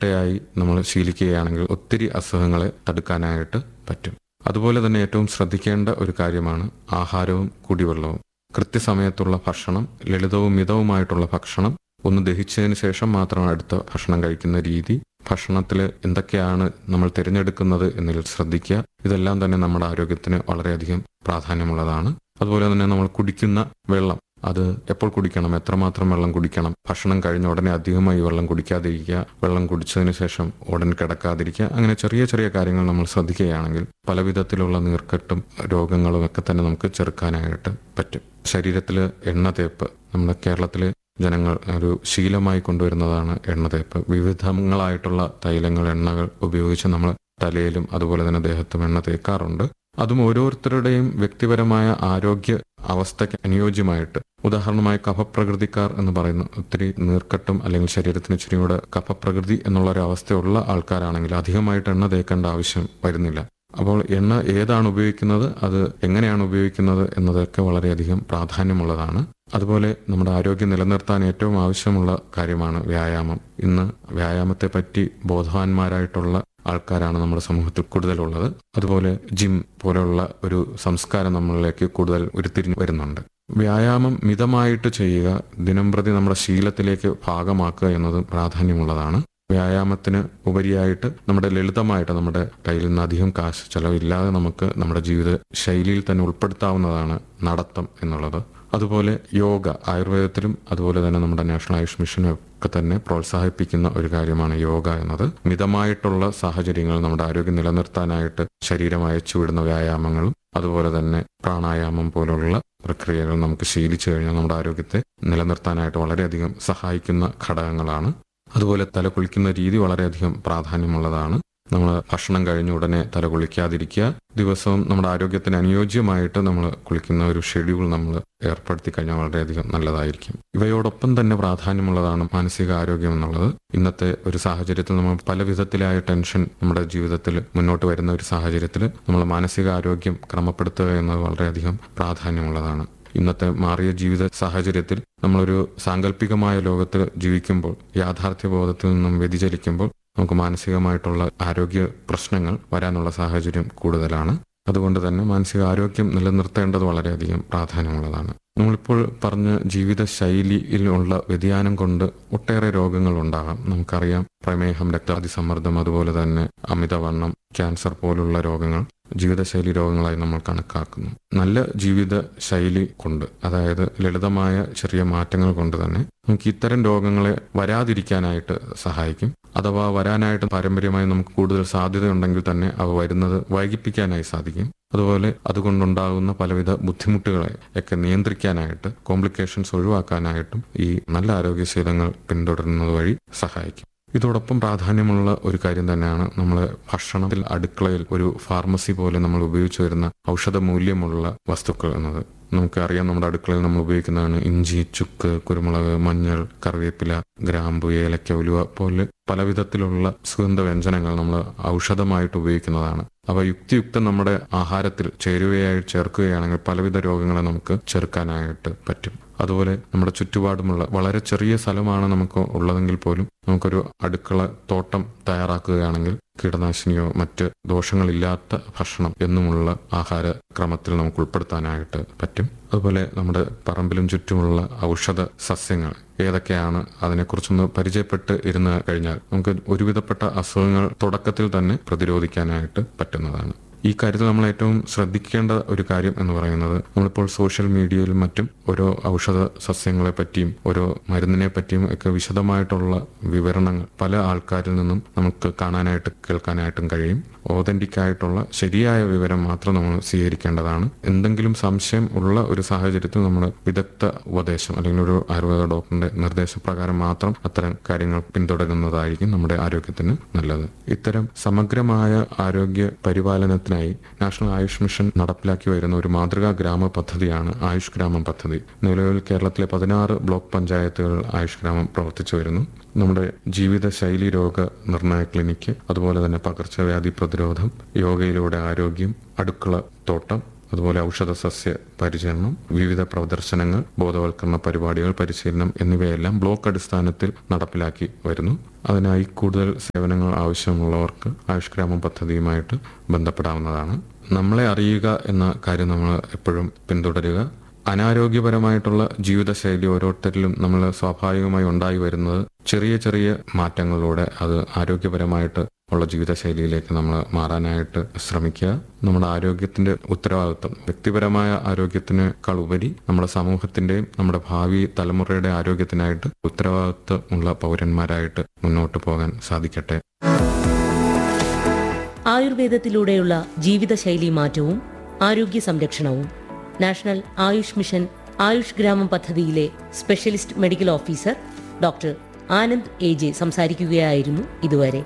ചിട്ടയായി നമ്മൾ ശീലിക്കുകയാണെങ്കിൽ ഒത്തിരി അസുഖങ്ങളെ തടുക്കാനായിട്ട് പറ്റും അതുപോലെ തന്നെ ഏറ്റവും ശ്രദ്ധിക്കേണ്ട ഒരു കാര്യമാണ് ആഹാരവും കുടിവെള്ളവും കൃത്യസമയത്തുള്ള ഭക്ഷണം ലളിതവും മിതവുമായിട്ടുള്ള ഭക്ഷണം ഒന്ന് ദഹിച്ചതിന് ശേഷം മാത്രം അടുത്ത ഭക്ഷണം കഴിക്കുന്ന രീതി ഭക്ഷണത്തിൽ എന്തൊക്കെയാണ് നമ്മൾ തിരഞ്ഞെടുക്കുന്നത് എന്നതിൽ ശ്രദ്ധിക്കുക ഇതെല്ലാം തന്നെ നമ്മുടെ ആരോഗ്യത്തിന് വളരെയധികം പ്രാധാന്യമുള്ളതാണ് അതുപോലെ തന്നെ നമ്മൾ കുടിക്കുന്ന വെള്ളം അത് എപ്പോൾ കുടിക്കണം എത്രമാത്രം വെള്ളം കുടിക്കണം ഭക്ഷണം കഴിഞ്ഞ ഉടനെ അധികമായി വെള്ളം കുടിക്കാതിരിക്കുക വെള്ളം കുടിച്ചതിന് ശേഷം ഉടൻ കിടക്കാതിരിക്കുക അങ്ങനെ ചെറിയ ചെറിയ കാര്യങ്ങൾ നമ്മൾ ശ്രദ്ധിക്കുകയാണെങ്കിൽ പല വിധത്തിലുള്ള നീർക്കെട്ടും രോഗങ്ങളും ഒക്കെ തന്നെ നമുക്ക് ചെറുക്കാനായിട്ട് പറ്റും ശരീരത്തിൽ എണ്ണ തേപ്പ് നമ്മുടെ കേരളത്തിലെ ജനങ്ങൾ ഒരു ശീലമായി കൊണ്ടുവരുന്നതാണ് എണ്ണ തേപ്പ് വിവിധങ്ങളായിട്ടുള്ള തൈലങ്ങൾ എണ്ണകൾ ഉപയോഗിച്ച് നമ്മൾ തലയിലും അതുപോലെ തന്നെ ദേഹത്തും എണ്ണ തേക്കാറുണ്ട് അതും ഓരോരുത്തരുടെയും വ്യക്തിപരമായ ആരോഗ്യ അവസ്ഥയ്ക്ക് അനുയോജ്യമായിട്ട് ഉദാഹരണമായി കഫപ്രകൃതിക്കാർ എന്ന് പറയുന്ന ഒത്തിരി നീർക്കെട്ടും അല്ലെങ്കിൽ ശരീരത്തിന് ഇച്ചിരി കൂടെ കഫപ്രകൃതി എന്നുള്ള ഒരു അവസ്ഥയുള്ള ആൾക്കാരാണെങ്കിൽ അധികമായിട്ട് എണ്ണ തേക്കേണ്ട ആവശ്യം വരുന്നില്ല അപ്പോൾ എണ്ണ ഏതാണ് ഉപയോഗിക്കുന്നത് അത് എങ്ങനെയാണ് ഉപയോഗിക്കുന്നത് എന്നതൊക്കെ വളരെയധികം പ്രാധാന്യമുള്ളതാണ് അതുപോലെ നമ്മുടെ ആരോഗ്യം നിലനിർത്താൻ ഏറ്റവും ആവശ്യമുള്ള കാര്യമാണ് വ്യായാമം ഇന്ന് വ്യായാമത്തെ പറ്റി ബോധവാന്മാരായിട്ടുള്ള ആൾക്കാരാണ് നമ്മുടെ സമൂഹത്തിൽ കൂടുതലുള്ളത് അതുപോലെ ജിം പോലെയുള്ള ഒരു സംസ്കാരം നമ്മളിലേക്ക് കൂടുതൽ ഉരുത്തിരിഞ്ഞു വരുന്നുണ്ട് വ്യായാമം മിതമായിട്ട് ചെയ്യുക ദിനംപ്രതി നമ്മുടെ ശീലത്തിലേക്ക് ഭാഗമാക്കുക എന്നത് പ്രാധാന്യമുള്ളതാണ് വ്യായാമത്തിന് ഉപരിയായിട്ട് നമ്മുടെ ലളിതമായിട്ട് നമ്മുടെ കയ്യിൽ നിന്ന് അധികം കാശ് ചെലവില്ലാതെ നമുക്ക് നമ്മുടെ ജീവിത ശൈലിയിൽ തന്നെ ഉൾപ്പെടുത്താവുന്നതാണ് നടത്തം എന്നുള്ളത് അതുപോലെ യോഗ ആയുർവേദത്തിലും അതുപോലെ തന്നെ നമ്മുടെ നാഷണൽ ആയുഷ് മിഷനും ഒക്കെ തന്നെ പ്രോത്സാഹിപ്പിക്കുന്ന ഒരു കാര്യമാണ് യോഗ എന്നത് മിതമായിട്ടുള്ള സാഹചര്യങ്ങൾ നമ്മുടെ ആരോഗ്യം നിലനിർത്താനായിട്ട് ശരീരം അയച്ചുവിടുന്ന വ്യായാമങ്ങളും അതുപോലെ തന്നെ പ്രാണായാമം പോലുള്ള പ്രക്രിയകൾ നമുക്ക് ശീലിച്ചു കഴിഞ്ഞാൽ നമ്മുടെ ആരോഗ്യത്തെ നിലനിർത്താനായിട്ട് വളരെയധികം സഹായിക്കുന്ന ഘടകങ്ങളാണ് അതുപോലെ തല കുളിക്കുന്ന രീതി വളരെയധികം പ്രാധാന്യമുള്ളതാണ് നമ്മൾ ഭക്ഷണം കഴിഞ്ഞ ഉടനെ തല കുളിക്കാതിരിക്കുക ദിവസവും നമ്മുടെ ആരോഗ്യത്തിന് അനുയോജ്യമായിട്ട് നമ്മൾ കുളിക്കുന്ന ഒരു ഷെഡ്യൂൾ നമ്മൾ ഏർപ്പെടുത്തി കഴിഞ്ഞാൽ വളരെയധികം നല്ലതായിരിക്കും ഇവയോടൊപ്പം തന്നെ പ്രാധാന്യമുള്ളതാണ് മാനസിക ആരോഗ്യം എന്നുള്ളത് ഇന്നത്തെ ഒരു സാഹചര്യത്തിൽ നമ്മൾ പല വിധത്തിലായ ടെൻഷൻ നമ്മുടെ ജീവിതത്തിൽ മുന്നോട്ട് വരുന്ന ഒരു സാഹചര്യത്തിൽ നമ്മൾ മാനസിക ആരോഗ്യം ക്രമപ്പെടുത്തുക എന്നത് വളരെയധികം പ്രാധാന്യമുള്ളതാണ് ഇന്നത്തെ മാറിയ ജീവിത സാഹചര്യത്തിൽ നമ്മളൊരു സാങ്കല്പികമായ ലോകത്ത് ജീവിക്കുമ്പോൾ യാഥാർത്ഥ്യ ബോധത്തിൽ നിന്നും വ്യതിചലിക്കുമ്പോൾ നമുക്ക് മാനസികമായിട്ടുള്ള ആരോഗ്യ പ്രശ്നങ്ങൾ വരാനുള്ള സാഹചര്യം കൂടുതലാണ് അതുകൊണ്ട് തന്നെ മാനസിക ആരോഗ്യം നിലനിർത്തേണ്ടത് വളരെയധികം പ്രാധാന്യമുള്ളതാണ് നമ്മളിപ്പോൾ പറഞ്ഞ ജീവിത ശൈലിയിലുള്ള വ്യതിയാനം കൊണ്ട് ഒട്ടേറെ രോഗങ്ങൾ ഉണ്ടാകാം നമുക്കറിയാം പ്രമേഹം രക്താതിസമ്മർദ്ദം അതുപോലെ തന്നെ അമിതവണ്ണം ക്യാൻസർ പോലുള്ള രോഗങ്ങൾ ജീവിതശൈലി രോഗങ്ങളായി നമ്മൾ കണക്കാക്കുന്നു നല്ല ജീവിത ശൈലി കൊണ്ട് അതായത് ലളിതമായ ചെറിയ മാറ്റങ്ങൾ കൊണ്ട് തന്നെ നമുക്ക് ഇത്തരം രോഗങ്ങളെ വരാതിരിക്കാനായിട്ട് സഹായിക്കും അഥവാ വരാനായിട്ട് പാരമ്പര്യമായി നമുക്ക് കൂടുതൽ സാധ്യതയുണ്ടെങ്കിൽ തന്നെ അവ വരുന്നത് വൈകിപ്പിക്കാനായി സാധിക്കും അതുപോലെ അതുകൊണ്ടുണ്ടാകുന്ന പലവിധ ബുദ്ധിമുട്ടുകളെ ഒക്കെ നിയന്ത്രിക്കാനായിട്ട് കോംപ്ലിക്കേഷൻസ് ഒഴിവാക്കാനായിട്ടും ഈ നല്ല ആരോഗ്യശീലങ്ങൾ പിന്തുടരുന്നത് വഴി സഹായിക്കും ഇതോടൊപ്പം പ്രാധാന്യമുള്ള ഒരു കാര്യം തന്നെയാണ് നമ്മൾ ഭക്ഷണത്തിൽ അടുക്കളയിൽ ഒരു ഫാർമസി പോലെ നമ്മൾ ഉപയോഗിച്ചു വരുന്ന ഔഷധ മൂല്യമുള്ള വസ്തുക്കൾ എന്നത് നമുക്കറിയാം നമ്മുടെ അടുക്കളയിൽ നമ്മൾ ഉപയോഗിക്കുന്നതാണ് ഇഞ്ചി ചുക്ക് കുരുമുളക് മഞ്ഞൾ കറിവേപ്പില ഗ്രാമ്പു ഏലക്ക ഉലുവ പോലെ പല വിധത്തിലുള്ള സുഗന്ധ വ്യഞ്ജനങ്ങൾ നമ്മൾ ഔഷധമായിട്ട് ഉപയോഗിക്കുന്നതാണ് അവ യുക്തിയുക്തം നമ്മുടെ ആഹാരത്തിൽ ചേരുവയായി ചേർക്കുകയാണെങ്കിൽ പലവിധ രോഗങ്ങളെ നമുക്ക് ചെറുക്കാനായിട്ട് പറ്റും അതുപോലെ നമ്മുടെ ചുറ്റുപാടുമുള്ള വളരെ ചെറിയ സ്ഥലമാണ് നമുക്ക് ഉള്ളതെങ്കിൽ പോലും നമുക്കൊരു അടുക്കള തോട്ടം തയ്യാറാക്കുകയാണെങ്കിൽ കീടനാശിനിയോ മറ്റ് ദോഷങ്ങളില്ലാത്ത ഭക്ഷണം എന്നുമുള്ള ആഹാര ക്രമത്തിൽ നമുക്ക് ഉൾപ്പെടുത്താനായിട്ട് പറ്റും അതുപോലെ നമ്മുടെ പറമ്പിലും ചുറ്റുമുള്ള ഔഷധ സസ്യങ്ങൾ ഏതൊക്കെയാണ് അതിനെക്കുറിച്ചൊന്ന് പരിചയപ്പെട്ട് ഇരുന്ന് കഴിഞ്ഞാൽ നമുക്ക് ഒരുവിധപ്പെട്ട അസുഖങ്ങൾ തുടക്കത്തിൽ തന്നെ പ്രതിരോധിക്കാനായിട്ട് പറ്റുന്നതാണ് ഈ കാര്യത്തിൽ നമ്മൾ ഏറ്റവും ശ്രദ്ധിക്കേണ്ട ഒരു കാര്യം എന്ന് പറയുന്നത് നമ്മളിപ്പോൾ സോഷ്യൽ മീഡിയയിലും മറ്റും ഓരോ ഔഷധ സസ്യങ്ങളെ പറ്റിയും ഓരോ മരുന്നിനെ പറ്റിയും ഒക്കെ വിശദമായിട്ടുള്ള വിവരണങ്ങൾ പല ആൾക്കാരിൽ നിന്നും നമുക്ക് കാണാനായിട്ട് കേൾക്കാനായിട്ടും കഴിയും ഓതന്റിക് ആയിട്ടുള്ള ശരിയായ വിവരം മാത്രം നമ്മൾ സ്വീകരിക്കേണ്ടതാണ് എന്തെങ്കിലും സംശയം ഉള്ള ഒരു സാഹചര്യത്തിൽ നമ്മൾ വിദഗ്ധ ഉപദേശം അല്ലെങ്കിൽ ഒരു ആയുർവേദ ഡോക്ടറിന്റെ നിർദ്ദേശപ്രകാരം മാത്രം അത്തരം കാര്യങ്ങൾ പിന്തുടരുന്നതായിരിക്കും നമ്മുടെ ആരോഗ്യത്തിന് നല്ലത് ഇത്തരം സമഗ്രമായ ആരോഗ്യ പരിപാലനത്തിനായി നാഷണൽ ആയുഷ് മിഷൻ നടപ്പിലാക്കി വരുന്ന ഒരു മാതൃകാ ഗ്രാമ പദ്ധതിയാണ് ആയുഷ് ഗ്രാമം പദ്ധതി നിലവിൽ കേരളത്തിലെ പതിനാറ് ബ്ലോക്ക് പഞ്ചായത്തുകൾ ആയുഷ് ഗ്രാമം പ്രവർത്തിച്ചു വരുന്നു നമ്മുടെ ജീവിതശൈലി രോഗ നിർണയ ക്ലിനിക്ക് അതുപോലെ തന്നെ പകർച്ചവ്യാധി പ്രതിരോധം യോഗയിലൂടെ ആരോഗ്യം അടുക്കള തോട്ടം അതുപോലെ ഔഷധ സസ്യ പരിചരണം വിവിധ പ്രദർശനങ്ങൾ ബോധവൽക്കരണ പരിപാടികൾ പരിശീലനം എന്നിവയെല്ലാം ബ്ലോക്ക് അടിസ്ഥാനത്തിൽ നടപ്പിലാക്കി വരുന്നു അതിനായി കൂടുതൽ സേവനങ്ങൾ ആവശ്യമുള്ളവർക്ക് ആയുഷ് ഗ്രാമം പദ്ധതിയുമായിട്ട് ബന്ധപ്പെടാവുന്നതാണ് നമ്മളെ അറിയുക എന്ന കാര്യം നമ്മൾ എപ്പോഴും പിന്തുടരുക അനാരോഗ്യപരമായിട്ടുള്ള ജീവിതശൈലി ഓരോരുത്തരിലും നമ്മൾ സ്വാഭാവികമായി ഉണ്ടായി വരുന്നത് ചെറിയ ചെറിയ മാറ്റങ്ങളിലൂടെ അത് ആരോഗ്യപരമായിട്ട് ഉള്ള ജീവിതശൈലിയിലേക്ക് നമ്മൾ മാറാനായിട്ട് ശ്രമിക്കുക നമ്മുടെ ആരോഗ്യത്തിന്റെ ഉത്തരവാദിത്വം വ്യക്തിപരമായ ആരോഗ്യത്തിനേക്കാൾ ഉപരി നമ്മുടെ സമൂഹത്തിന്റെയും നമ്മുടെ ഭാവി തലമുറയുടെ ആരോഗ്യത്തിനായിട്ട് ഉത്തരവാദിത്വമുള്ള പൗരന്മാരായിട്ട് മുന്നോട്ട് പോകാൻ സാധിക്കട്ടെ ആയുർവേദത്തിലൂടെയുള്ള ജീവിതശൈലി മാറ്റവും ആരോഗ്യ സംരക്ഷണവും നാഷണൽ ആയുഷ് മിഷൻ ആയുഷ് ഗ്രാമം പദ്ധതിയിലെ specialist medical officer doctor Anand A J സംസാരിക്കുകയായിരുന്നു ഇതുവരെ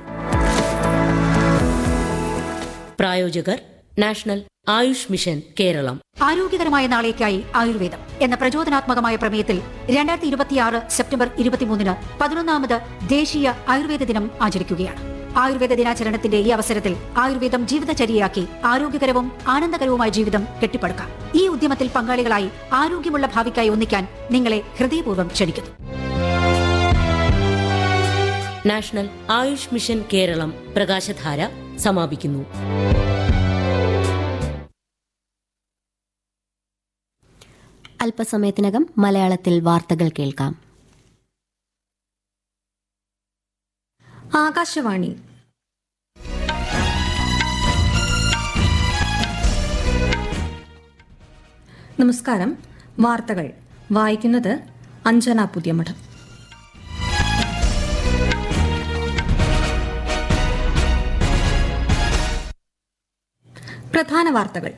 പ്രായോജകർ നാഷണൽ ആയുഷ് മിഷൻ കേരളം ആരോഗ്യകരമായ നാളേക്കായി ആയുർവേദം എന്ന പ്രചോദനാത്മകമായ പ്രമേയത്തിൽ രണ്ടായിരത്തി ഇരുപത്തിയാറ് സെപ്റ്റംബർ ഇരുപത്തിമൂന്നിന് പതിനൊന്നാമത് ദേശീയ ആയുർവേദ ദിനം ആചരിക്കുകയാണ് ആയുർവേദ ദിനാചരണത്തിന്റെ ഈ അവസരത്തിൽ ആയുർവേദം ജീവിതചര്യയാക്കി ആരോഗ്യകരവും ആനന്ദകരവുമായ ജീവിതം കെട്ടിപ്പടുക്കാം ഈ ഉദ്യമത്തിൽ പങ്കാളികളായി ആരോഗ്യമുള്ള ഭാവിക്കായി ഒന്നിക്കാൻ നിങ്ങളെ ഹൃദയപൂർവ്വം ക്ഷണിക്കുന്നു നാഷണൽ ആയുഷ് മിഷൻ കേരളം പ്രകാശധാര സമാപിക്കുന്നു അല്പസമയത്തിനകം മലയാളത്തിൽ വാർത്തകൾ കേൾക്കാം ആകാശവാണി നമസ്കാരം വാർത്തകൾ വായിക്കുന്നത് അഞ്ജന പുതിയമഠം പ്രധാന വാർത്തകൾ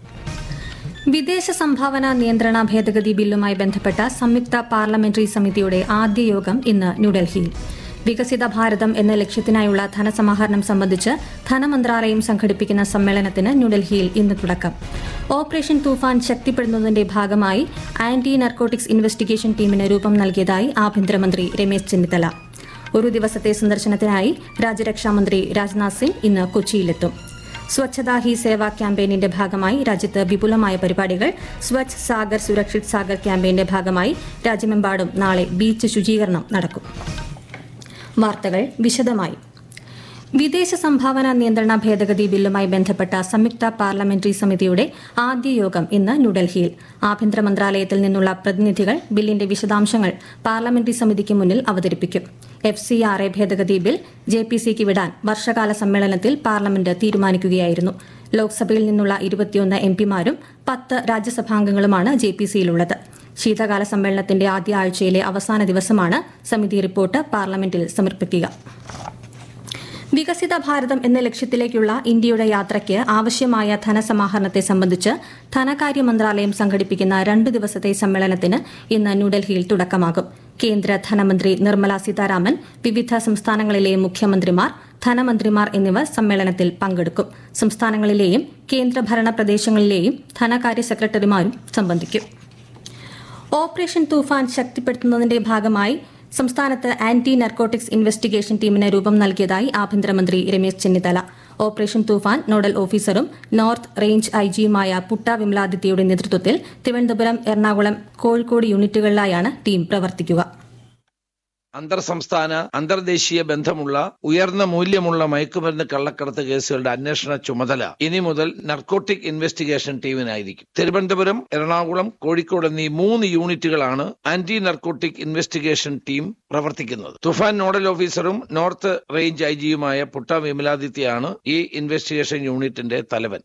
വിദേശ സംഭാവന നിയന്ത്രണ ഭേദഗതി ബില്ലുമായി ബന്ധപ്പെട്ട സംയുക്ത പാർലമെന്ററി സമിതിയുടെ ആദ്യ യോഗം ഇന്ന് ന്യൂഡൽഹിയിൽ വികസിത ഭാരതം എന്ന ലക്ഷ്യത്തിനായുള്ള ധനസമാഹരണം സംബന്ധിച്ച് ധനമന്ത്രാലയം സംഘടിപ്പിക്കുന്ന സമ്മേളനത്തിന് ന്യൂഡൽഹിയിൽ ഇന്ന് തുടക്കം ഓപ്പറേഷൻ തൂഫാൻ ശക്തിപ്പെടുന്നതിന്റെ ഭാഗമായി ആന്റി നർക്കോട്ടിക്സ് ഇൻവെസ്റ്റിഗേഷൻ ടീമിന് രൂപം നൽകിയതായി ആഭ്യന്തരമന്ത്രി രമേശ് ചെന്നിത്തല ഒരു ദിവസത്തെ സന്ദർശനത്തിനായി രാജ്യരക്ഷാമന്ത്രി രാജ്നാഥ് സിംഗ് ഇന്ന് കൊച്ചിയിലെത്തും സ്വച്ഛതാ ഹി സേവ ക്യാമ്പയിനിന്റെ ഭാഗമായി രാജ്യത്ത് വിപുലമായ പരിപാടികൾ സ്വച്ഛ് സാഗർ സുരക്ഷിത് സാഗർ ക്യാമ്പയിന്റെ ഭാഗമായി രാജ്യമെമ്പാടും നാളെ ബീച്ച് ശുചീകരണം നടക്കും വാർത്തകൾ വിശദമായി വിദേശ സംഭാവന നിയന്ത്രണ ഭേദഗതി ബില്ലുമായി ബന്ധപ്പെട്ട സംയുക്ത പാർലമെന്ററി സമിതിയുടെ ആദ്യ യോഗം ഇന്ന് ന്യൂഡൽഹിയിൽ ആഭ്യന്തര മന്ത്രാലയത്തിൽ നിന്നുള്ള പ്രതിനിധികൾ ബില്ലിന്റെ വിശദാംശങ്ങൾ പാർലമെന്ററി സമിതിക്ക് മുന്നിൽ അവതരിപ്പിക്കും എഫ് സി ആർ എ ഭേദഗതി ബിൽ ജെ പി സിക്ക് വിടാൻ വർഷകാല സമ്മേളനത്തിൽ പാർലമെന്റ് തീരുമാനിക്കുകയായിരുന്നു ലോക്സഭയിൽ നിന്നുള്ള ഇരുപത്തിയൊന്ന് എം പിമാരും പത്ത് രാജ്യസഭാംഗങ്ങളുമാണ് ജെ പി സിയിലുള്ളത് ശീതകാല സമ്മേളനത്തിന്റെ ആദ്യ ആഴ്ചയിലെ അവസാന ദിവസമാണ് സമിതി റിപ്പോർട്ട് പാർലമെന്റിൽ സമർപ്പിക്കുക വികസിത ഭാരതം എന്ന ലക്ഷ്യത്തിലേക്കുള്ള ഇന്ത്യയുടെ യാത്രയ്ക്ക് ആവശ്യമായ ധനസമാഹരണത്തെ സംബന്ധിച്ച് ധനകാര്യ മന്ത്രാലയം സംഘടിപ്പിക്കുന്ന രണ്ടു ദിവസത്തെ സമ്മേളനത്തിന് ഇന്ന് ന്യൂഡൽഹിയിൽ തുടക്കമാകും കേന്ദ്ര ധനമന്ത്രി നിർമ്മല സീതാരാമൻ വിവിധ സംസ്ഥാനങ്ങളിലെ മുഖ്യമന്ത്രിമാർ ധനമന്ത്രിമാർ എന്നിവർ സമ്മേളനത്തിൽ പങ്കെടുക്കും സംസ്ഥാനങ്ങളിലെയും കേന്ദ്രഭരണ പ്രദേശങ്ങളിലെയും ധനകാര്യ സെക്രട്ടറിമാരും സംബന്ധിക്കും ഓപ്പറേഷൻ തൂഫാൻ ശക്തിപ്പെടുത്തുന്നതിന്റെ ഭാഗമായി സംസ്ഥാനത്ത് ആന്റി നർക്കോട്ടിക്സ് ഇൻവെസ്റ്റിഗേഷൻ ടീമിന് രൂപം നൽകിയതായി ആഭ്യന്തരമന്ത്രി രമേശ് ചെന്നിത്തല ഓപ്പറേഷൻ തൂഫാൻ നോഡൽ ഓഫീസറും നോർത്ത് റേഞ്ച് ഐജിയുമായ പുട്ട വിമലാദിത്യയുടെ നേതൃത്വത്തിൽ തിരുവനന്തപുരം എറണാകുളം കോഴിക്കോട് യൂണിറ്റുകളിലായാണ് ടീം പ്രവർത്തിക്കുക അന്തർ സംസ്ഥാന അന്തർദേശീയ ബന്ധമുള്ള ഉയർന്ന മൂല്യമുള്ള മയക്കുമരുന്ന് കള്ളക്കടത്ത് കേസുകളുടെ അന്വേഷണ ചുമതല ഇനി മുതൽ നർക്കോട്ടിക് ഇൻവെസ്റ്റിഗേഷൻ ടീമിനായിരിക്കും തിരുവനന്തപുരം എറണാകുളം കോഴിക്കോട് എന്നീ മൂന്ന് യൂണിറ്റുകളാണ് ആന്റി നർക്കോട്ടിക് ഇൻവെസ്റ്റിഗേഷൻ ടീം പ്രവർത്തിക്കുന്നത് തുഫാൻ നോഡൽ ഓഫീസറും നോർത്ത് റേഞ്ച് ഐ ജിയുമായ പുട്ട വിമലാദിത്യയാണ് ഈ ഇൻവെസ്റ്റിഗേഷൻ യൂണിറ്റിന്റെ തലവൻ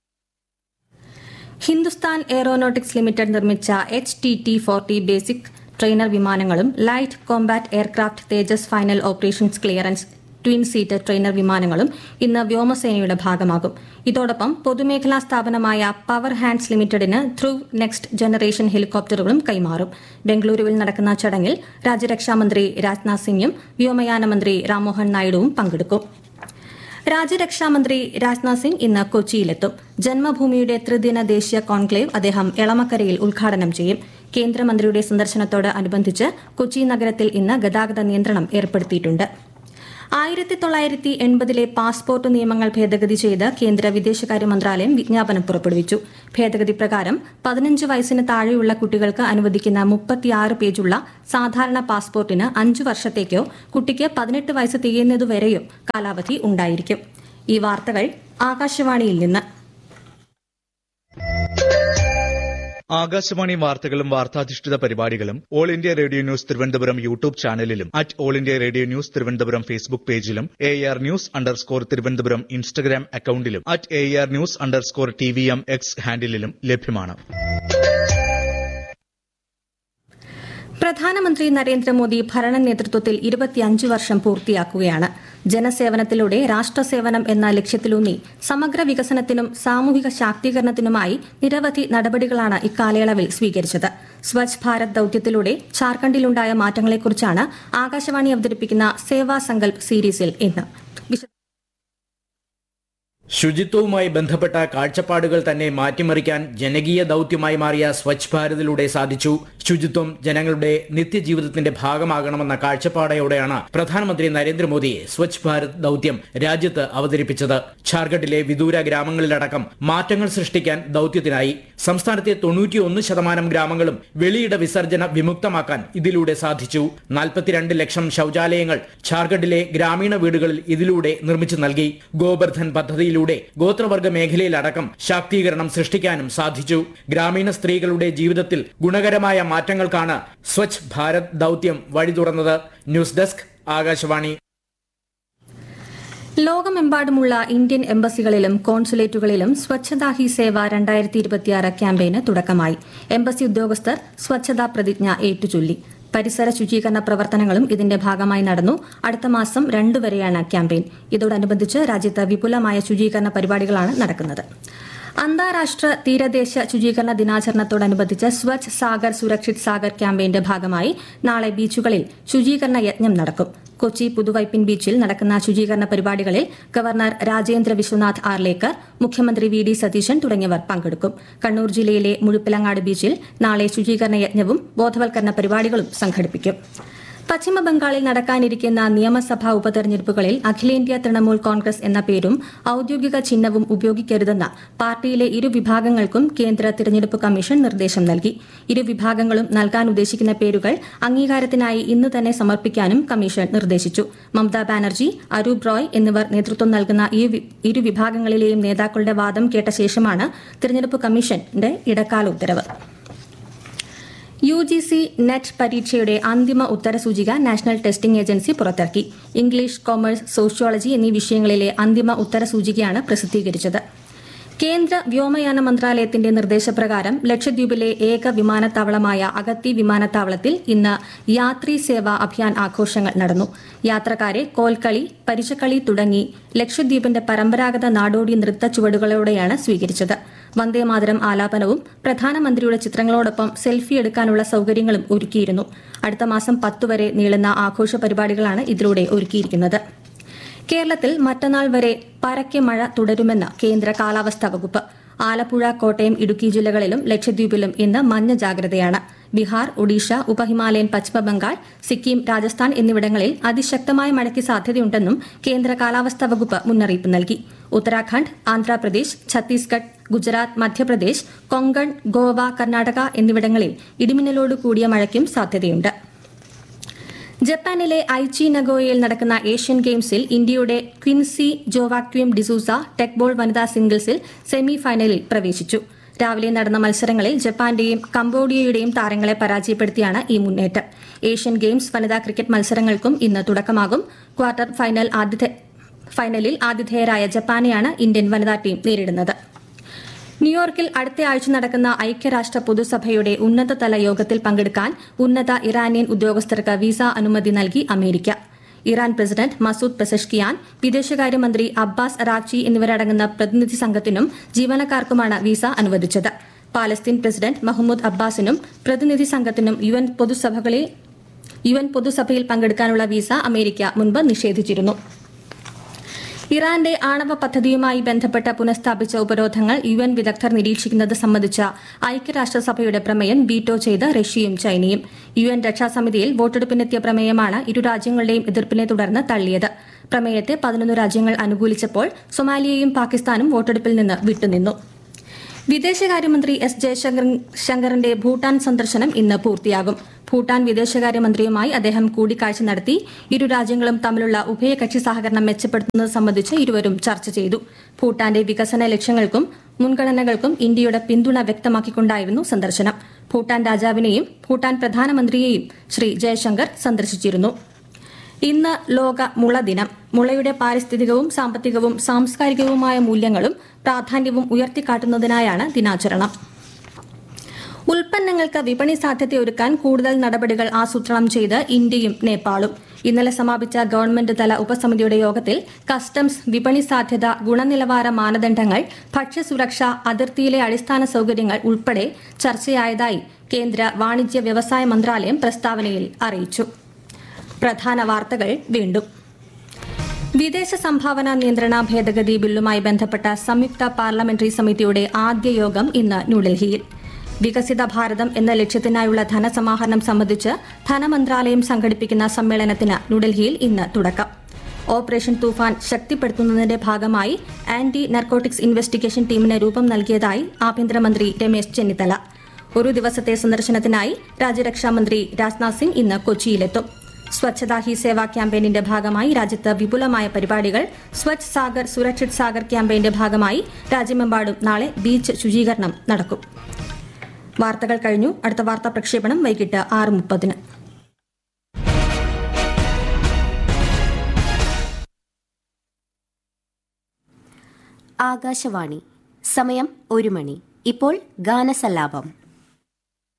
ഹിന്ദുസ്ഥാൻ എയറോനോട്ടിക്സ് ലിമിറ്റഡ് നിർമ്മിച്ച H T T forty basic trainer വിമാനങ്ങളും light combat aircraft Tejas final operations clearance twin seater trainer വിമാനങ്ങളും ഇന്ന് വ്യോമസേനയുടെ ഭാഗമാകും ഇതോടൊപ്പം പൊതുമേഖലാ സ്ഥാപനമായ പവർ ഹാൻഡ്സ് ലിമിറ്റഡിന് ധ്രുവ് നെക്സ്റ്റ് ജനറേഷൻ ഹെലികോപ്റ്ററുകളും കൈമാറും ബംഗളൂരുവിൽ നടക്കുന്ന ചടങ്ങിൽ രാജ്യരക്ഷാമന്ത്രി രാജ്നാഥ് സിംഗും വ്യോമയാന മന്ത്രി രാംമോഹൻ നായിഡുവും പങ്കെടുക്കും രാജ്യരക്ഷാമന്ത്രി രാജ്നാഥ് സിംഗ് ഇന്ന് കൊച്ചിയിലെത്തും ജന്മഭൂമിയുടെ ത്രിദിന ദേശീയ കോൺക്ലേവ് അദ്ദേഹം എളമക്കരയിൽ ഉദ്ഘാടനം ചെയ്യും കേന്ദ്രമന്ത്രിയുടെ സന്ദർശനത്തോട് അനുബന്ധിച്ച് കൊച്ചി നഗരത്തിൽ ഇന്ന് ഗതാഗത നിയന്ത്രണം ഏർപ്പെടുത്തിയിട്ടുണ്ട് ആയിരത്തി തൊള്ളായിരത്തി എൺപതിലെ പാസ്പോർട്ട് നിയമങ്ങൾ ഭേദഗതി ചെയ്ത് കേന്ദ്ര വിദേശകാര്യ മന്ത്രാലയം വിജ്ഞാപനം പുറപ്പെടുവിച്ചു ഭേദഗതി പ്രകാരം പതിനഞ്ച് വയസ്സിന് താഴെയുള്ള കുട്ടികൾക്ക് അനുവദിക്കുന്ന മുപ്പത്തിയാറ് പേജുള്ള സാധാരണ പാസ്പോർട്ടിന് അഞ്ചു വർഷത്തേക്കോ കുട്ടിക്ക് പതിനെട്ട് വയസ്സ് തികയുന്നതുവരെയോ കാലാവധി ഉണ്ടായിരിക്കും ഈ വാർത്തകൾ ആകാശവാണിയിൽ നിന്ന് ആകാശവാണി വാർത്തകളും വാർത്താധിഷ്ഠിത പരിപാടികളും All India Radio news Thiruvananthapuram YouTube ചാനലിലും at All India Radio news Thiruvananthapuram Facebook പേജിലും A R news underscore Thiruvananthapuram Instagram അക്കൌണ്ടിലും at A R news underscore T V M X ഹാൻഡിലും ലഭ്യമാണ് പ്രധാനമന്ത്രി നരേന്ദ്രമോദി ഭരണ നേതൃത്വത്തിൽ ഇരുപത്തിയഞ്ച് വർഷം പൂർത്തിയാക്കുകയാണ് ജനസേവനത്തിലൂടെ രാഷ്ട്രസേവനം എന്ന ലക്ഷ്യത്തിലൂന്നി സമഗ്ര വികസനത്തിനും സാമൂഹിക ശാക്തീകരണത്തിനുമായി നിരവധി നടപടികളാണ് ഇക്കാലയളവിൽ സ്വീകരിച്ചത് സ്വച്ഛ് ഭാരത് ദൌത്യത്തിലൂടെ ഝാർഖണ്ഡിലുണ്ടായ മാറ്റങ്ങളെക്കുറിച്ചാണ് ആകാശവാണി അവതരിപ്പിക്കുന്ന സേവാ സങ്കൽപ് സീരീസിൽ ഇന്ന് വിശ- ശുചിത്വവുമായി ബന്ധപ്പെട്ട കാഴ്ചപ്പാടുകൾ തന്നെ മാറ്റിമറിക്കാൻ ജനകീയ ദൌത്യമായി മാറിയ സ്വച്ഛ് ഭാരതിലൂടെ സാധിച്ചു ശുചിത്വം ജനങ്ങളുടെ നിത്യജീവിതത്തിന്റെ ഭാഗമാകണമെന്ന കാഴ്ചപ്പാടയോടെയാണ് പ്രധാനമന്ത്രി നരേന്ദ്രമോദി സ്വച്ഛ് ഭാരത് ദൌത്യം രാജ്യത്ത് അവതരിപ്പിച്ചത് ഝാർഖണ്ഡിലെ വിദൂര ഗ്രാമങ്ങളിലടക്കം മാറ്റങ്ങൾ സൃഷ്ടിക്കാൻ ദൌത്യത്തിനായി സംസ്ഥാനത്തെ തൊണ്ണൂറ്റിയൊന്ന് ശതമാനം ഗ്രാമങ്ങളും വെളിയിട വിസർജന വിമുക്തമാക്കാൻ ഇതിലൂടെ സാധിച്ചു നാൽപ്പത്തിരണ്ട് ലക്ഷം ശൌചാലയങ്ങൾ ഝാർഖണ്ഡിലെ ഗ്രാമീണ വീടുകളിൽ ഇതിലൂടെ നിർമ്മിച്ചു നൽകി ഗോബർധൻ പദ്ധതിയിലൂടെ ഗോത്രവർഗ മേഖലയിലടക്കം ശാക്തീകരണം സൃഷ്ടിക്കാനും സാധിച്ചു ഗ്രാമീണ സ്ത്രീകളുടെ ജീവിതത്തിൽ ഗുണകരമായ മാറ്റങ്ങൾക്കാണ് സ്വച്ഛ് ഭാരത് ദൌത്യം വഴി തുറന്നത് ന്യൂസ് ഡെസ്ക് ആകാശവാണി ലോകമെമ്പാടുമുള്ള ഇന്ത്യൻ എംബസികളിലും കോൺസുലേറ്റുകളിലും സ്വച്ഛതാ ഹി സേവ രണ്ടായിരത്തി ഇരുപത്തിയാറ് ക്യാമ്പയിന് തുടക്കമായി എംബസി ഉദ്യോഗസ്ഥർ സ്വച്ഛതാ പ്രതിജ്ഞ ഏറ്റുചൊല്ലി പരിസര ശുചീകരണ പ്രവർത്തനങ്ങളും ഇതിന്റെ ഭാഗമായി നടന്നു അടുത്ത മാസം രണ്ടു വരെയാണ് ക്യാമ്പയിൻ ഇതോടനുബന്ധിച്ച് രാജ്യത്ത് വിപുലമായ ശുചീകരണ പരിപാടികളാണ് നടക്കുന്നത് അന്താരാഷ്ട്ര തീരദേശ ശുചീകരണ ദിനാചരണത്തോടനുബന്ധിച്ച് സ്വച്ഛ് സാഗർ സുരക്ഷിത് സാഗർ ക്യാമ്പയിന്റെ ഭാഗമായി നാളെ ബീച്ചുകളിൽ ശുചീകരണ യജ്ഞം നടക്കും കൊച്ചി പുതുവൈപ്പിൻ ബീച്ചിൽ നടക്കുന്ന ശുചീകരണ പരിപാടികളിൽ ഗവർണർ രാജേന്ദ്ര വിശ്വനാഥ് ആർലേക്കർ മുഖ്യമന്ത്രി വി ഡി സതീശൻ തുടങ്ങിയവർ പങ്കെടുക്കും കണ്ണൂർ ജില്ലയിലെ മുഴുപ്പിലങ്ങാട് ബീച്ചിൽ നാളെ ശുചീകരണ യജ്ഞവും ബോധവൽക്കരണ പരിപാടികളും സംഘടിപ്പിക്കും പശ്ചിമ ബംഗാളിൽ നടക്കാനിരിക്കുന്ന നിയമസഭാ ഉപതെരഞ്ഞെടുപ്പുകളിൽ അഖിലേന്ത്യാ തൃണമൂൽ കോൺഗ്രസ് എന്ന പേരും ഔദ്യോഗിക ചിഹ്നവും ഉപയോഗിക്കരുതെന്ന് പാർട്ടിയിലെ ഇരു വിഭാഗങ്ങൾക്കും കേന്ദ്ര തിരഞ്ഞെടുപ്പ് കമ്മീഷൻ നിർദ്ദേശം നൽകി ഇരു വിഭാഗങ്ങളും നൽകാൻ ഉദ്ദേശിക്കുന്ന പേരുകൾ അംഗീകാരത്തിനായി ഇന്ന് തന്നെ സമർപ്പിക്കാനും കമ്മീഷൻ നിർദ്ദേശിച്ചു മമതാ ബാനർജി അരൂപ് റോയ് എന്നിവർ നേതൃത്വം നൽകുന്ന ഈ വി- ഇരു വിഭാഗങ്ങളിലെയും നേതാക്കളുടെ വാദം കേട്ട ശേഷമാണ് തിരഞ്ഞെടുപ്പ് കമ്മീഷന്റെ ഇടക്കാല ഉത്തരവ് യു ജി സി നെറ്റ് പരീക്ഷയുടെ അന്തിമ ഉത്തരസൂചിക നാഷണൽ ടെസ്റ്റിംഗ് ഏജൻസി പുറത്തിറക്കി ഇംഗ്ലീഷ് കൊമേഴ്സ് സോഷ്യോളജി എന്നീ വിഷയങ്ങളിലെ അന്തിമ ഉത്തരസൂചികയാണ് പ്രസിദ്ധീകരിച്ചത് കേന്ദ്ര വ്യോമയാന മന്ത്രാലയത്തിന്റെ നിർദ്ദേശപ്രകാരം ലക്ഷദ്വീപിലെ ഏക വിമാനത്താവളമായ അഗത്തി വിമാനത്താവളത്തിൽ ഇന്ന് യാത്രി സേവാ അഭിയാൻ ആഘോഷങ്ങൾ നടന്നു യാത്രക്കാരെ കോൽക്കളി പരിചക്കളി തുടങ്ങി ലക്ഷദ്വീപിന്റെ പരമ്പരാഗത നാടോടി നൃത്ത ചുവടുകളോടെയാണ് സ്വീകരിച്ചത് വന്ദേമാതരം ആലാപനവും പ്രധാനമന്ത്രിയുടെ ചിത്രങ്ങളോടൊപ്പം സെൽഫി എടുക്കാനുള്ള സൌകര്യങ്ങളും ഒരുക്കിയിരുന്നു അടുത്ത മാസം പത്തു വരെ നീളുന്ന ആഘോഷ പരിപാടികളാണ് ഇതിലൂടെ ഒരുക്കിയിരിക്കുന്നത് കേരളത്തിൽ മറ്റന്നാൾ വരെ പരക്കെ മഴ തുടരുമെന്ന് കേന്ദ്ര കാലാവസ്ഥാ വകുപ്പ് ആലപ്പുഴ കോട്ടയം ഇടുക്കി ജില്ലകളിലും ലക്ഷദ്വീപിലും ഇന്ന് മഞ്ഞ ജാഗ്രതയാണ് ബീഹാർ ഒഡീഷ ഉപഹിമാലയൻ പശ്ചിമബംഗാൾ സിക്കിം രാജസ്ഥാൻ എന്നിവിടങ്ങളിൽ അതിശക്തമായ മഴയ്ക്ക് സാധ്യതയുണ്ടെന്നും കേന്ദ്ര കാലാവസ്ഥാ വകുപ്പ് മുന്നറിയിപ്പ് നൽകി ഉത്തരാഖണ്ഡ് ആന്ധ്രാപ്രദേശ് ഛത്തീസ്ഗഡ് ഗുജറാത്ത് മധ്യപ്രദേശ് കൊങ്കൺ ഗോവ കർണാടക എന്നിവിടങ്ങളിൽ ഇടിമിന്നലോട് കൂടിയ മഴയ്ക്കും സാധ്യതയുണ്ട് ജപ്പാനിലെ ഐച്ചി നഗോയയിൽ നടക്കുന്ന ഏഷ്യൻ ഗെയിംസിൽ ഇന്ത്യയുടെ ക്വിൻസി ജോവാക്വിം ഡിസൂസ ടെക്ബോൾ വനിതാ സിംഗിൾസിൽ സെമി ഫൈനലിൽ പ്രവേശിച്ചു രാവിലെ നടന്ന മത്സരങ്ങളിൽ ജപ്പാന്റെയും കംബോഡിയയുടെയും താരങ്ങളെ പരാജയപ്പെടുത്തിയാണ് ഈ മുന്നേറ്റം ഏഷ്യൻ ഗെയിംസ് വനിതാ ക്രിക്കറ്റ് മത്സരങ്ങൾക്കും ഇന്ന് തുടക്കമാകും ക്വാർട്ടർ ഫൈനൽ ആതിഥേ- ഫൈനലിൽ ആതിഥേയരായ ജപ്പാനെയാണ് ഇന്ത്യൻ വനിതാ ടീം നേരിടുന്നത് ന്യൂയോർക്കിൽ അടുത്ത ആഴ്ച നടക്കുന്ന ഐക്യരാഷ്ട്ര പൊതുസഭയുടെ ഉന്നതതല യോഗത്തിൽ പങ്കെടുക്കാൻ ഉന്നത ഇറാനിയൻ ഉദ്യോഗസ്ഥർക്ക് വിസ അനുമതി നൽകി America Iran president Masoud Pezeshkian വിദേശകാര്യമന്ത്രി അബ്ബാസ് അറാക്ചി എന്നിവരടങ്ങുന്ന പ്രതിനിധി സംഘത്തിനും ജീവനക്കാർക്കുമാണ് വിസ അനുവദിച്ചത് പാലസ്തീൻ പ്രസിഡന്റ് മഹ്മൂദ് അബ്ബാസിനും പ്രതിനിധി സംഘത്തിനും യു എൻ പൊതുസഭകളിൽ യു എൻ പൊതുസഭയിൽ പങ്കെടുക്കാനുള്ള വിസ അമേരിക്ക മുൻപ് നിഷേധിച്ചിരുന്നു ഇറാന്റെ ആണവ പദ്ധതിയുമായി ബന്ധപ്പെട്ട് പുനഃസ്ഥാപിച്ച ഉപരോധങ്ങൾ യു എൻ വിദഗ്ധർ നിരീക്ഷിക്കുന്നത് സംബന്ധിച്ച ഐക്യരാഷ്ട്രസഭയുടെ പ്രമേയം വീറ്റോ ചെയ്ത് റഷ്യയും ചൈനയും യു എൻ രക്ഷാസമിതിയിൽ വോട്ടെടുപ്പിനെത്തിയ പ്രമേയമാണ് ഇരു രാജ്യങ്ങളുടെയും എതിർപ്പിനെ തുടർന്ന് തള്ളിയത് പ്രമേയത്തെ പതിനൊന്ന് രാജ്യങ്ങൾ അനുകൂലിച്ചപ്പോൾ സൊമാലിയയും പാകിസ്ഥാനും വോട്ടെടുപ്പിൽ നിന്ന് വിട്ടുനിന്നു വിദേശകാര്യമന്ത്രി എസ് ജയശങ്കർ ശങ്കറിന്റെ ഭൂട്ടാൻ സന്ദർശനം ഇന്ന് പൂർത്തിയാകും ഭൂട്ടാൻ വിദേശകാര്യമന്ത്രിയുമായി അദ്ദേഹം കൂടിക്കാഴ്ച നടത്തി ഇരു രാജ്യങ്ങളും തമ്മിലുള്ള ഉഭയകക്ഷി സഹകരണം മെച്ചപ്പെടുത്തുന്നത് സംബന്ധിച്ച് ഇരുവരും ചർച്ച ചെയ്തു ഭൂട്ടാന്റെ വികസന ലക്ഷ്യങ്ങൾക്കും മുൻഗണനകൾക്കും ഇന്ത്യയുടെ പിന്തുണ വ്യക്തമാക്കിക്കൊണ്ടായിരുന്നു സന്ദർശനം ഭൂട്ടാൻ രാജാവിനെയും ഭൂട്ടാൻ പ്രധാനമന്ത്രിയെയും ശ്രീ ജയശങ്കർ സന്ദർശിച്ചിരുന്നു ഇന്ന് ലോക മുള ദിനം മുളയുടെ പാരിസ്ഥിതികവും സാമ്പത്തികവും സാംസ്കാരികവുമായ മൂല്യങ്ങളും പ്രാധാന്യവും ഉയർത്തിക്കാട്ടുന്നതിനായാണ് ദിനാചരണം ഉൽപ്പന്നങ്ങൾക്ക് വിപണി സാധ്യതയൊരുക്കാൻ കൂടുതൽ നടപടികൾ ആസൂത്രണം ചെയ്ത് ഇന്ത്യയും നേപ്പാളും ഇന്നലെ സമാപിച്ച ഗവൺമെന്റ് തല ഉപസമിതിയുടെ യോഗത്തിൽ കസ്റ്റംസ് വിപണി സാധ്യത ഗുണനിലവാര മാനദണ്ഡങ്ങൾ ഭക്ഷ്യസുരക്ഷ അതിർത്തിയിലെ അടിസ്ഥാന സൌകര്യങ്ങൾ ഉൾപ്പെടെ ചർച്ചയായതായി കേന്ദ്ര വാണിജ്യ വ്യവസായ മന്ത്രാലയം പ്രസ്താവനയിൽ അറിയിച്ചു പ്രധാന വാർത്തകൾ വീണ്ടും വിദേശ സംഭാവന നിയന്ത്രണ ഭേദഗതി ബില്ലുമായി ബന്ധപ്പെട്ട സംയുക്ത പാർലമെന്ററി സമിതിയുടെ ആദ്യ യോഗം ഇന്ന് ന്യൂഡൽഹിയിൽ വികസിത ഭാരതം എന്ന ലക്ഷ്യത്തിനായുള്ള ധനസമാഹരണം സംബന്ധിച്ച് ധനമന്ത്രാലയം സംഘടിപ്പിക്കുന്ന സമ്മേളനത്തിന് ന്യൂഡൽഹിയിൽ ഇന്ന് തുടക്കം ഓപ്പറേഷൻ തൂഫാൻ ശക്തിപ്പെടുത്തുന്നതിന്റെ ഭാഗമായി ആന്റി നർക്കോട്ടിക്സ് ഇൻവെസ്റ്റിഗേഷൻ ടീമിന് രൂപം നൽകിയതായി ആഭ്യന്തരമന്ത്രി രമേശ് ചെന്നിത്തല ഒരു ദിവസത്തെ സന്ദർശനത്തിനായി രാജ്യരക്ഷാമന്ത്രി രാജ്നാഥ് സിംഗ് ഇന്ന് കൊച്ചിയിലെത്തും സ്വച്ഛതാ ഹി സേവ ക്യാമ്പയിനിന്റെ ഭാഗമായി രാജ്യത്ത് വിപുലമായ പരിപാടികൾ സ്വച്ഛ് സാഗർ സുരക്ഷിത് സാഗർ ക്യാമ്പയിന്റെ ഭാഗമായി രാജ്യമെമ്പാടും നാളെ ബീച്ച് ശുചീകരണം നടക്കും വാർത്തകൾ കഴിഞ്ഞു അടുത്ത വാർത്താ പ്രക്ഷേപണം വൈകിട്ട് ആറ് മുപ്പതിന് ആകാശവാണി സമയം ഒരു മണി ഇപ്പോൾ ഗാനസല്ലാപം